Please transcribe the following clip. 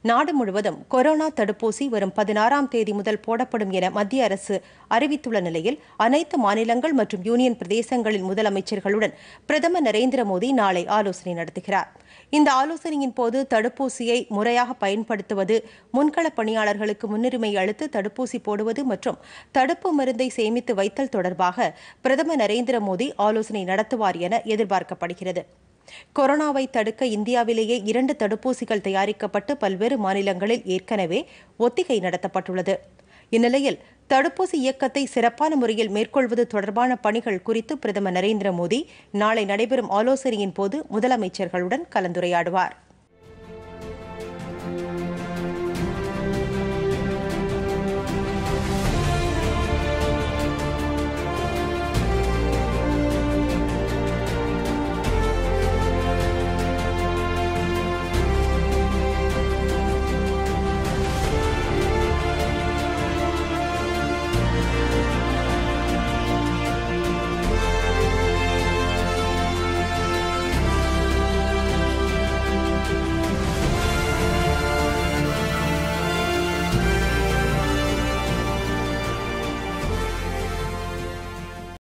நாடு முழுவதும் கொரோனா தடுப்பூசி வரும் பதினாறாம் தேதி முதல் போடப்படும் என மத்திய அரசு அறிவித்துள்ள நிலையில் அனைத்து மாநிலங்கள் மற்றும் யூனியன் பிரதேசங்களின் முதலமைச்சர்களுடன் பிரதமர் நரேந்திர மோடி நாளை ஆலோசனை நடத்துகிறார் இந்த ஆலோசனையின் போது தடுப்பூசியை முறையாக பயன்படுத்துவது முன்களப் பணியாளர்களுக்கு முன்னுரிமை அளித்து தடுப்பூசி போடுவது மற்றும் தடுப்பு மருந்தை சேமித்து வைத்தல் தொடர்பாக பிரதமர் நரேந்திர மோடி ஆலோசனை நடத்துவார் என எதிர்பார்க்கப்படுகிறது கொரோனாவை தடுக்க இந்தியாவிலேயே இரண்டு தடுப்பூசிகள் தயாரிக்கப்பட்டு பல்வேறு மாநிலங்களில் ஏற்கனவே ஒத்திகை நடத்தப்பட்டுள்ளது இந்நிலையில் தடுப்பூசி இயக்கத்தை சிறப்பான முறையில் மேற்கொள்வது தொடர்பான பணிகள் குறித்து பிரதமர் நரேந்திர மோடி நாளை நடைபெறும் ஆலோசனையின் போது முதலமைச்சர்களுடன் கலந்துரையாடுவார்